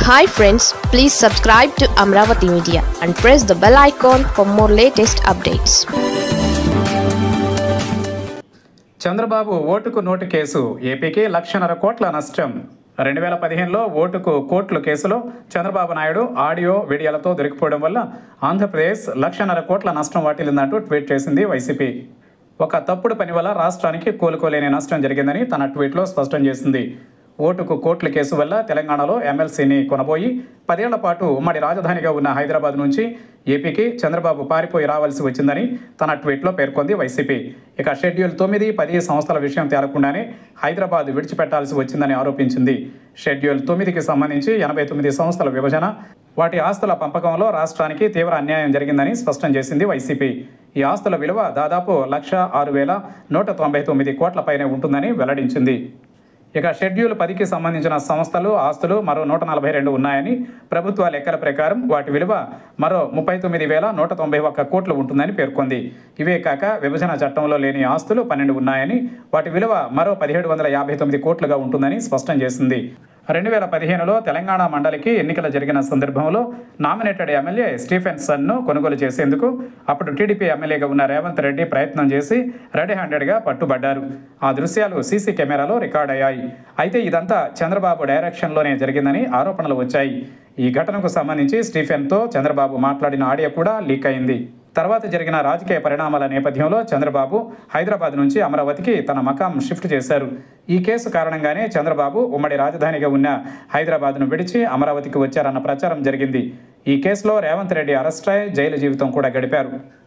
hi friends please subscribe to Amaravati media and press the bell icon for more latest updates Chandrababu ఓటుకు note case ఏపీకి లక్షన్నర కోట్ల నష్టం రెండు వేల పదిహేనులో ఓటుకు కోట్లు కేసులో చంద్రబాబు నాయుడు ఆడియో వీడియోలతో దొరికిపోవడం వల్ల ఆంధ్రప్రదేశ్ లక్షన్నర కోట్ల నష్టం వాటిల్లిందంటూ ట్వీట్ చేసింది వైసీపీ ఒక తప్పుడు పని వల్ల రాష్ట్రానికి కోలుకోలేని నష్టం జరిగిందని తన ట్వీట్లో స్పష్టం చేసింది ఓటుకు కోట్ల కేసు వల్ల తెలంగాణలో ఎమ్మెల్సీని కొనబోయి పదేళ్ల పాటు ఉమ్మడి రాజధానిగా ఉన్న హైదరాబాద్ నుంచి ఏపీకి చంద్రబాబు పారిపోయి రావాల్సి వచ్చిందని తన ట్వీట్లో పేర్కొంది వైసీపీ ఇక షెడ్యూల్ తొమ్మిది పది సంస్థల విషయం తేలకుండానే హైదరాబాద్ విడిచిపెట్టాల్సి వచ్చిందని ఆరోపించింది షెడ్యూల్ తొమ్మిదికి సంబంధించి ఎనభై తొమ్మిది సంస్థల విభజన వాటి ఆస్తుల పంపకంలో రాష్ట్రానికి తీవ్ర అన్యాయం జరిగిందని స్పష్టం చేసింది వైసీపీ ఈ ఆస్తుల విలువ దాదాపు లక్ష ఆరు వేల నూట తొంభై తొమ్మిది కోట్లపైనే ఉంటుందని వెల్లడించింది ఇక షెడ్యూల్ పదికి సంబంధించిన సంస్థలు ఆస్తులు మరో నూట నలభై రెండు ఉన్నాయని ప్రభుత్వ లెక్కల ప్రకారం వాటి విలువ మరో ముప్పై తొమ్మిది వేల నూట తొంభై ఒక్క కోట్లు ఉంటుందని పేర్కొంది ఇవే కాక విభజన చట్టంలో లేని ఆస్తులు పన్నెండు ఉన్నాయని వాటి విలువ మరో పదిహేడు వందల యాభై తొమ్మిది కోట్లుగా ఉంటుందని స్పష్టం చేసింది రెండు వేల పదిహేనులో తెలంగాణ మండలికి ఎన్నికలు జరిగిన సందర్భంలో నామినేటెడ్ ఎమ్మెల్యే స్టీఫెన్సన్ను కొనుగోలు చేసేందుకు అప్పుడు టీడీపీ ఎమ్మెల్యేగా ఉన్న రేవంత్ రెడ్డి ప్రయత్నం చేసి రెడీ హ్యాండెడ్గా పట్టుబడ్డారు ఆ దృశ్యాలు సీసీ కెమెరాలో రికార్డ్ అయ్యాయి అయితే ఇదంతా చంద్రబాబు డైరెక్షన్లోనే జరిగిందని ఆరోపణలు వచ్చాయి ఈ ఘటనకు సంబంధించి స్టీఫెన్తో చంద్రబాబు మాట్లాడిన ఆడియో కూడా లీక్ అయింది తర్వాత జరిగిన రాజకీయ పరిణామాల నేపథ్యంలో చంద్రబాబు హైదరాబాద్ నుంచి అమరావతికి తన మకాం షిఫ్ట్ చేశారు ఈ కేసు కారణంగానే చంద్రబాబు ఉమ్మడి రాజధానిగా ఉన్న హైదరాబాద్ను విడిచి అమరావతికి వచ్చారన్న ప్రచారం జరిగింది ఈ కేసులో రేవంత్ రెడ్డి అరెస్ట్ అయి జైలు జీవితం కూడా గడిపారు